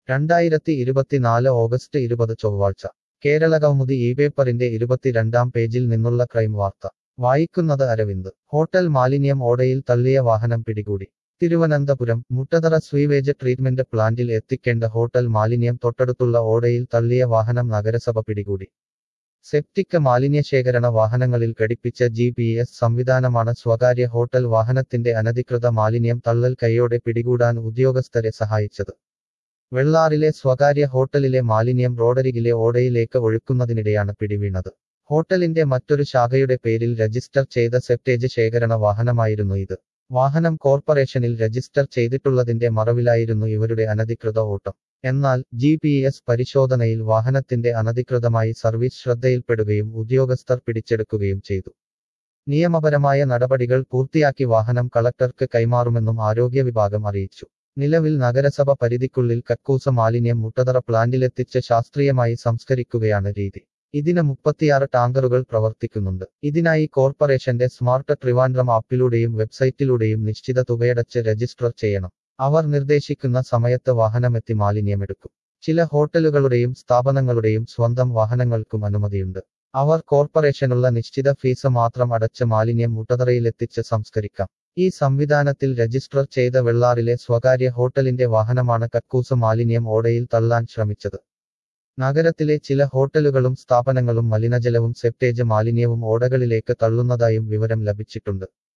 രണ്ടായിരത്തി ഇരുപത്തിനാല് ഓഗസ്റ്റ് ഇരുപത് ചൊവ്വാഴ്ച കേരള കൗമുദി ഈ പേപ്പറിന്റെ ഇരുപത്തിരണ്ടാം പേജിൽ നിന്നുള്ള ക്രൈം വാർത്ത വായിക്കുന്നത് അരവിന്ദ് ഹോട്ടൽ മാലിന്യം ഓടയിൽ തള്ളിയ വാഹനം പിടികൂടി തിരുവനന്തപുരം മുട്ടതറ സ്വീവേജ് ട്രീറ്റ്മെന്റ് പ്ലാന്റിൽ എത്തിക്കേണ്ട ഹോട്ടൽ മാലിന്യം തൊട്ടടുത്തുള്ള ഓടയിൽ തള്ളിയ വാഹനം നഗരസഭ പിടികൂടി സെപ്റ്റിക് മാലിന്യശേഖരണ വാഹനങ്ങളിൽ ഘടിപ്പിച്ച ജി പി എസ് സംവിധാനമാണ് സ്വകാര്യ ഹോട്ടൽ വാഹനത്തിന്റെ അനധികൃത മാലിന്യം തള്ളൽ കൈയോടെ പിടികൂടാൻ ഉദ്യോഗസ്ഥരെ സഹായിച്ചത് വെള്ളാറിലെ സ്വകാര്യ ഹോട്ടലിലെ മാലിന്യം റോഡരികിലെ ഓടയിലേക്ക് ഒഴുക്കുന്നതിനിടെയാണ് പിടിവീണത് ഹോട്ടലിന്റെ മറ്റൊരു ശാഖയുടെ പേരിൽ രജിസ്റ്റർ ചെയ്ത സെപ്റ്റേജ് ശേഖരണ വാഹനമായിരുന്നു ഇത് വാഹനം കോർപ്പറേഷനിൽ രജിസ്റ്റർ ചെയ്തിട്ടുള്ളതിന്റെ മറവിലായിരുന്നു ഇവരുടെ അനധികൃത ഓട്ടം എന്നാൽ ജി പി എസ് പരിശോധനയിൽ വാഹനത്തിന്റെ അനധികൃതമായി സർവീസ് ശ്രദ്ധയിൽപ്പെടുകയും ഉദ്യോഗസ്ഥർ പിടിച്ചെടുക്കുകയും ചെയ്തു നിയമപരമായ നടപടികൾ പൂർത്തിയാക്കി വാഹനം കളക്ടർക്ക് കൈമാറുമെന്നും ആരോഗ്യ വിഭാഗം അറിയിച്ചു നിലവിൽ നഗരസഭ പരിധിക്കുള്ളിൽ കക്കൂസ മാലിന്യം മുട്ടതറ പ്ലാന്റിലെത്തിച്ച് ശാസ്ത്രീയമായി സംസ്കരിക്കുകയാണ് രീതി ഇതിന് മുപ്പത്തിയാറ് ടാങ്കറുകൾ പ്രവർത്തിക്കുന്നുണ്ട് ഇതിനായി കോർപ്പറേഷന്റെ സ്മാർട്ട് ട്രിവാൻഡ്രം ആപ്പിലൂടെയും വെബ്സൈറ്റിലൂടെയും നിശ്ചിത തുകയടച്ച് രജിസ്റ്റർ ചെയ്യണം അവർ നിർദ്ദേശിക്കുന്ന സമയത്ത് വാഹനമെത്തി മാലിന്യമെടുക്കും ചില ഹോട്ടലുകളുടെയും സ്ഥാപനങ്ങളുടെയും സ്വന്തം വാഹനങ്ങൾക്കും അനുമതിയുണ്ട് അവർ കോർപ്പറേഷനുള്ള നിശ്ചിത ഫീസ് മാത്രം അടച്ച് മാലിന്യം മുട്ടതറയിലെത്തിച്ച് സംസ്കരിക്കാം ഈ സംവിധാനത്തിൽ രജിസ്റ്റർ ചെയ്ത വെള്ളാറിലെ സ്വകാര്യ ഹോട്ടലിന്റെ വാഹനമാണ് കക്കൂസ് മാലിന്യം ഓടയിൽ തള്ളാൻ ശ്രമിച്ചത് നഗരത്തിലെ ചില ഹോട്ടലുകളും സ്ഥാപനങ്ങളും മലിനജലവും സെപ്റ്റേജ് മാലിന്യവും ഓടകളിലേക്ക് തള്ളുന്നതായും വിവരം ലഭിച്ചിട്ടുണ്ട്